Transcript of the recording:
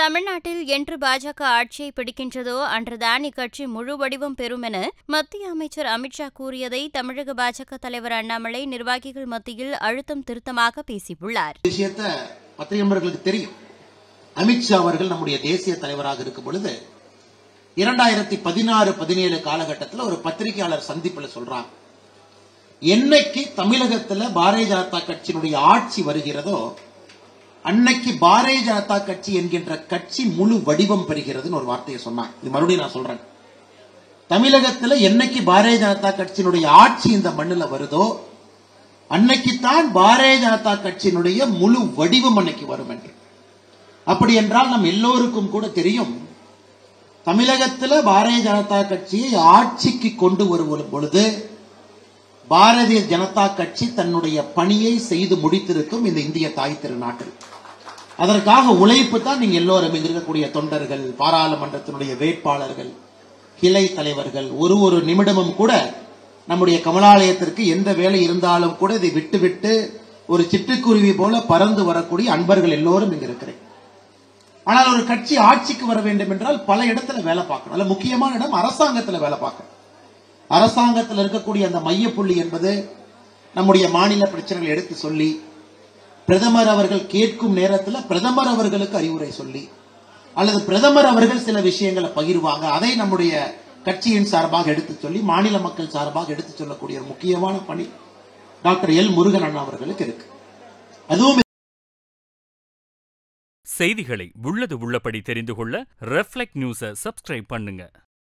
தமிழ்நாட்டில் என்று பாஜக ஆட்சியை பிடிக்கின்றதோ அன்றுதான் இக்கட்சி முழு வடிவம் பெறும் என மத்திய அமைச்சர் அமித்ஷா கூறியதை தமிழக பாஜக தலைவர் அண்ணாமலை நிர்வாகிகள் மத்தியில் அழுத்தம் திருத்தமாக பேசியுள்ளார் விஷயத்த பத்திரிகை நண்பர்களுக்கு தெரியும் அமித்ஷா அவர்கள் நம்முடைய தேசிய தலைவராக இருக்கும் பொழுது இரண்டாயிரத்தி பதினாறு பதினேழு காலகட்டத்தில் ஒரு பத்திரிகையாளர் சந்திப்புல சொல்றாங்க என்னைக்கு தமிழகத்துல பாரதிய ஜனதா கட்சியினுடைய ஆட்சி வருகிறதோ அன்னைக்கு பாரதிய ஜனதா கட்சி என்கின்ற கட்சி முழு வடிவம் பெறுகிறதுன்னு ஒரு வார்த்தையை சொன்னாங்க இது மறுபடியும் நான் சொல்றேன் தமிழகத்துல என்னைக்கு பாரதிய ஜனதா கட்சியினுடைய ஆட்சி இந்த மண்ணுல வருதோ அன்னைக்குத்தான் பாரதிய ஜனதா கட்சியினுடைய முழு வடிவம் அன்னைக்கு வரும் என்று அப்படி என்றால் நம் எல்லோருக்கும் கூட தெரியும் தமிழகத்துல பாரதிய ஜனதா கட்சியை ஆட்சிக்கு கொண்டு வரும் பொழுது பாரதிய ஜனதா கட்சி தன்னுடைய பணியை செய்து முடித்திருக்கும் இந்த இந்திய தாய் திருநாட்டில் அதற்காக உழைப்பு தான் நீங்க எல்லோரும் இங்க இருக்கக்கூடிய தொண்டர்கள் பாராளுமன்றத்தினுடைய வேட்பாளர்கள் கிளை தலைவர்கள் ஒரு ஒரு நிமிடமும் கூட நம்முடைய கமலாலயத்திற்கு எந்த வேலை இருந்தாலும் கூட இதை விட்டுவிட்டு ஒரு சிட்டுக்குருவி போல பறந்து வரக்கூடிய அன்பர்கள் எல்லோரும் இங்க இருக்கிறேன் ஆனால் ஒரு கட்சி ஆட்சிக்கு வர வேண்டும் என்றால் பல இடத்துல வேலை பார்க்கணும் அதுல முக்கியமான இடம் அரசாங்கத்துல வேலை பார்க்கணும் அரசாங்கத்தில் இருக்கக்கூடிய அந்த மையப்புள்ளி என்பது நம்முடைய மாநில பிரச்சனைகளை எடுத்து சொல்லி பிரதமர் அவர்கள் கேட்கும் நேரத்தில் பிரதமர் அவர்களுக்கு அறிவுரை சொல்லி அல்லது பிரதமர் அவர்கள் சில விஷயங்களை பகிர்வாங்க அதை நம்முடைய கட்சியின் சார்பாக எடுத்து சொல்லி மாநில மக்கள் சார்பாக எடுத்து சொல்லக்கூடிய ஒரு முக்கியமான பணி டாக்டர் எல் முருகன் அண்ணா அவர்களுக்கு இருக்கு அதுவும் செய்திகளை உள்ளது உள்ளபடி தெரிந்து கொள்ள ரெஃப்ளெக்ட் நியூஸை சப்ஸ்கிரைப் பண்ணுங்க